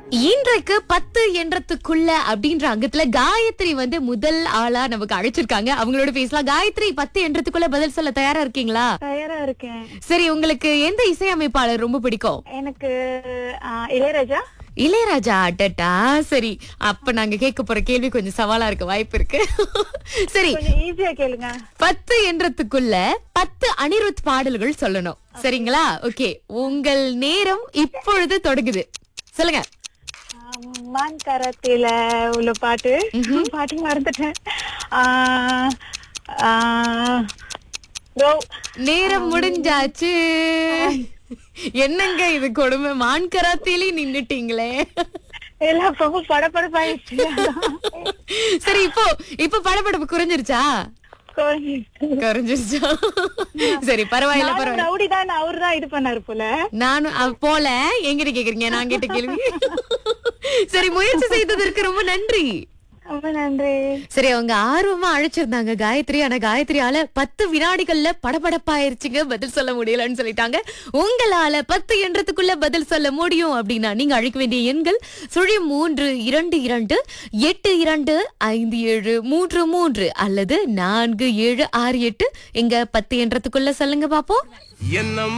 இன்றைக்கு பத்து என்றதுக்குள்ள அப்படின்ற அங்கத்துல காயத்ரி வந்து முதல் ஆளா நமக்கு அழைச்சிருக்காங்க அவங்களோட பேசலாம் காயத்ரி பத்து என்றதுக்குள்ள பதில் சொல்ல தயாரா இருக்கீங்களா தயாரா இருக்கேன் சரி உங்களுக்கு எந்த இசையமைப்பாளர் ரொம்ப பிடிக்கும் எனக்கு ஆ, இளையராஜா இளையராஜா அடட்டா சரி அப்ப நாங்க கேட்க போற கேள்வி கொஞ்சம் சவாலா இருக்க வாய்ப்பு இருக்கு சரி கொஞ்சம் ஈஸியா கேளுங்க பத்து என்றதுக்குள்ள பத்து அனிருத் பாடல்கள் சொல்லணும் சரிங்களா ஓகே உங்கள் நேரம் இப்பொழுது தொடங்குது சொல்லுங்க ஆ, மான் கரத்தில உள்ள பாட்டு பாட்டு மறந்துட்டேன் ஆ, ஆ, இதோ, நேரம் முடிஞ்சாச்சு என்னங்க இது கொடுமை மான் கராத்திலே நின்னுட்டீங்களே எல்லா பக்கம் படப்படப்பாயிடுச்சு சரி இப்போ இப்போ படபடப்பு குறைஞ்சிருச்சா குழந்தை- குறைஞ்சிருச்சா சரி பரவாயில்ல நானும் பரவாயில்ல ரவுடி தான் அவரு தான் இது பண்ணாரு போல நானும் அவ போல எங்கிட்ட கேக்குறீங்க நான் கேட்ட கேள்வி சரி முயற்சி செய்ததற்கு ரொம்ப நன்றி ரொம்ப நன்றி சரி அவங்க ஆர்வமா அழைச்சிருந்தாங்க காயத்ரி ஆனா காயத்ரியால பத்து வினாடிகள்ல படபடப்பாயிருச்சுங்க பதில் சொல்ல முடியலன்னு சொல்லிட்டாங்க உங்களால பத்து என்றதுக்குள்ள பதில் சொல்ல முடியும் அப்படின்னா நீங்க அழைக்க வேண்டிய எண்கள் சுழி மூன்று இரண்டு இரண்டு எட்டு இரண்டு ஐந்து ஏழு மூன்று மூன்று அல்லது நான்கு ஏழு ஆறு எட்டு எங்க பத்து என்றதுக்குள்ள சொல்லுங்க பாப்போம் என்ன